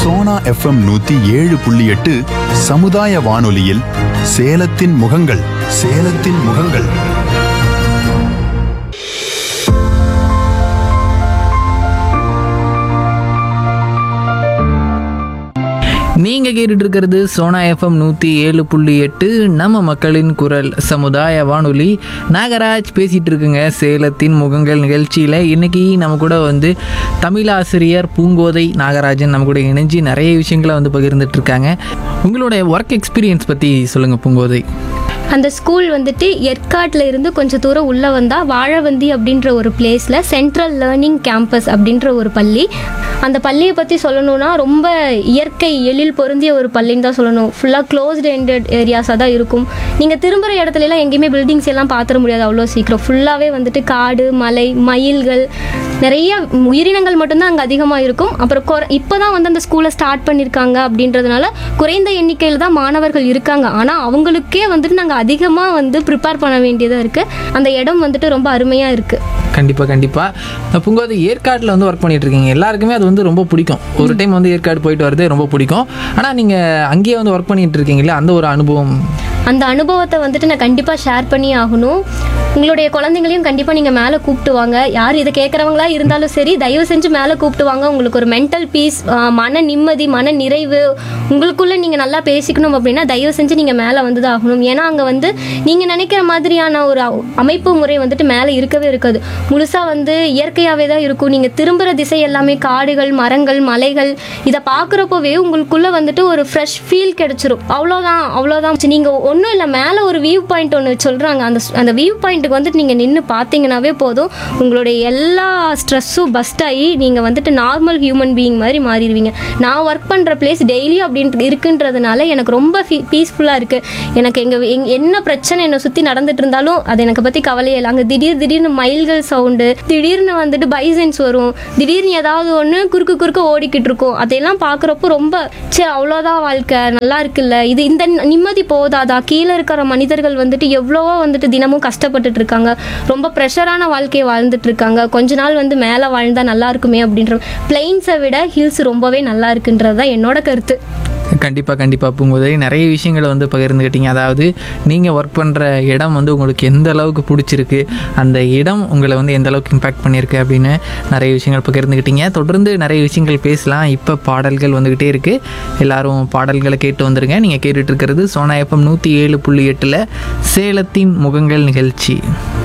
Sona FM நூத்தி ஏழு புள்ளி எட்டு சமுதாய வானொலியில் சேலத்தின் முகங்கள் சேலத்தின் முகங்கள் நீங்க கேட்டுட்டு இருக்கிறது சோனா எஃப்எம் நூற்றி ஏழு புள்ளி எட்டு நம்ம மக்களின் குரல் சமுதாய வானொலி நாகராஜ் பேசிட்டு இருக்குங்க சேலத்தின் முகங்கள் நிகழ்ச்சியில் இன்னைக்கு நம்ம கூட வந்து தமிழாசிரியர் பூங்கோதை நாகராஜன் நம்ம கூட இணைஞ்சு நிறைய விஷயங்களை வந்து பகிர்ந்துட்டு இருக்காங்க உங்களுடைய ஒர்க் எக்ஸ்பீரியன்ஸ் பற்றி சொல்லுங்க பூங்கோதை அந்த ஸ்கூல் வந்துட்டு ஏற்காட்டில் இருந்து கொஞ்சம் தூரம் உள்ளே வந்தால் வாழவந்தி அப்படின்ற ஒரு பிளேஸில் சென்ட்ரல் லேர்னிங் கேம்பஸ் அப்படின்ற ஒரு பள்ளி அந்த பள்ளியை பற்றி சொல்லணும்னா ரொம்ப இயற்கை எழில் பொருந்திய ஒரு பள்ளின்னு தான் சொல்லணும் ஃபுல்லாக க்ளோஸ்டு எண்டட் ஏரியாஸாக தான் இருக்கும் நீங்கள் திரும்புகிற இடத்துல எல்லாம் எங்கேயுமே பில்டிங்ஸ் எல்லாம் பார்த்துட முடியாது அவ்வளோ சீக்கிரம் ஃபுல்லாகவே வந்துட்டு காடு மலை மயில்கள் நிறைய உயிரினங்கள் மட்டும்தான் அங்கே அதிகமாக இருக்கும் அப்புறம் கொ இப்போ தான் வந்து அந்த ஸ்கூலை ஸ்டார்ட் பண்ணியிருக்காங்க அப்படின்றதுனால குறைந்த எண்ணிக்கையில் தான் மாணவர்கள் இருக்காங்க ஆனால் அவங்களுக்கே வந்துட்டு நாங்கள் அதிகமாக வந்து ப்ரிப்பேர் பண்ண வேண்டியதாக இருக்குது அந்த இடம் வந்துட்டு ரொம்ப அருமையாக இருக்குது கண்டிப்பாக கண்டிப்பாக பூங்கோதை ஏற்காட்டில் வந்து ஒர்க் பண்ணிட்டு இருக்கீங்க எல்லாருக்குமே அது வந்து ரொம்ப பிடிக்கும் ஒரு டைம் வந்து ஏற்காடு போயிட்டு வரதே ரொம்ப பிடிக்கும் ஆனால் நீங்கள் அங்கேயே வந்து ஒர்க் பண்ணிட்டு இருக்கீங்களே அந்த ஒரு அனுபவம் அந்த அனுபவத்தை வந்துட்டு நான் கண்டிப்பாக ஷேர் பண்ணி ஆகணும் உங்களுடைய குழந்தைங்களையும் கண்டிப்பாக நீங்கள் மேலே கூப்பிட்டு வாங்க யார் இதை கேட்குறவங்களா இருந்தாலும் சரி தயவு செஞ்சு மேலே கூப்பிட்டு வாங்க உங்களுக்கு ஒரு மென்டல் பீஸ் மன நிம்மதி மன நிறைவு உங்களுக்குள்ளே நீங்கள் நல்லா பேசிக்கணும் அப்படின்னா தயவு செஞ்சு நீங்கள் மேலே வந்து தான் ஆகணும் ஏன்னா அங்கே வந்து நீங்கள் நினைக்கிற மாதிரியான ஒரு அ- அமைப்பு முறை வந்துட்டு மேலே இருக்கவே இருக்காது முழுசாக வந்து இயற்கையாகவே தான் இருக்கும் நீங்கள் திரும்புகிற திசை எல்லாமே காடுகள் மரங்கள் மலைகள் இதை பார்க்குறப்போவே உங்களுக்குள்ளே வந்துட்டு ஒரு ஃப்ரெஷ் ஃபீல் கிடைச்சிரும் அவ்வளோதான் அவ்வளோதான் நீங்கள் ஒன்றும் இல்லை மேலே ஒரு வியூ பாயிண்ட் ஒன்று சொல்கிறாங்க அந்த அந்த வியூ பாயிண்ட்டுக்கு வந்துட்டு நீங்கள் நின்று பார்த்தீங்கன்னாவே போதும் உங்களுடைய எல்லா ஸ்ட்ரெஸ்ஸும் பஸ்ட் ஆகி நீங்கள் வந்துட்டு நார்மல் ஹியூமன் பீயிங் மாதிரி மாறிடுவீங்க நான் ஒர்க் பண்ணுற பிளேஸ் டெய்லி அப்படின்ட்டு இருக்குன்றதுனால எனக்கு ரொம்ப பீஸ்ஃபுல்லாக இருக்குது எனக்கு எங்கள் எங் என்ன பிரச்சனை என்னை சுற்றி நடந்துட்டு இருந்தாலும் அது எனக்கு பற்றி கவலையே இல்லை அங்கே திடீர் திடீர்னு மயில்கள் சவுண்டு திடீர்னு வந்துட்டு பைசன்ஸ் வரும் திடீர்னு ஏதாவது ஒன்று குறுக்கு குறுக்க ஓடிக்கிட்டு இருக்கும் அதையெல்லாம் பார்க்குறப்போ ரொம்ப சரி அவ்வளோதான் வாழ்க்கை நல்லா இருக்குல்ல இது இந்த நிம்மதி போதாதா கீழே இருக்கிற மனிதர்கள் வந்துட்டு எவ்வளவோ வந்துட்டு தினமும் கஷ்டப்பட்டுட்டு இருக்காங்க ரொம்ப ப்ரெஷரான வாழ்க்கையை வாழ்ந்துட்டு இருக்காங்க கொஞ்ச நாள் வந்து மேலே வாழ்ந்தா நல்லா இருக்குமே அப்படின்ற பிளெயின்ஸை விட ஹில்ஸ் ரொம்பவே நல்லா இருக்குன்றது தான் என்னோட கருத்து கண்டிப்பாக கண்டிப்பாக பூங்குதை நிறைய விஷயங்களை வந்து பகிர்ந்துக்கிட்டீங்க அதாவது நீங்கள் ஒர்க் பண்ணுற இடம் வந்து உங்களுக்கு எந்த அளவுக்கு பிடிச்சிருக்கு அந்த இடம் உங்களை வந்து எந்த அளவுக்கு இம்பாக்ட் பண்ணியிருக்கு அப்படின்னு நிறைய விஷயங்கள் பகிர்ந்துக்கிட்டீங்க தொடர்ந்து நிறைய விஷயங்கள் பேசலாம் இப்போ பாடல்கள் வந்துக்கிட்டே இருக்குது எல்லாரும் பாடல்களை கேட்டு வந்துருங்க நீங்கள் கேட்டுட்டு இருக்கிறது சோனா எஃப்எம் நூற்றி ஏழு புள்ளி எட்டில் சேலத்தின் முகங்கள் நிகழ்ச்சி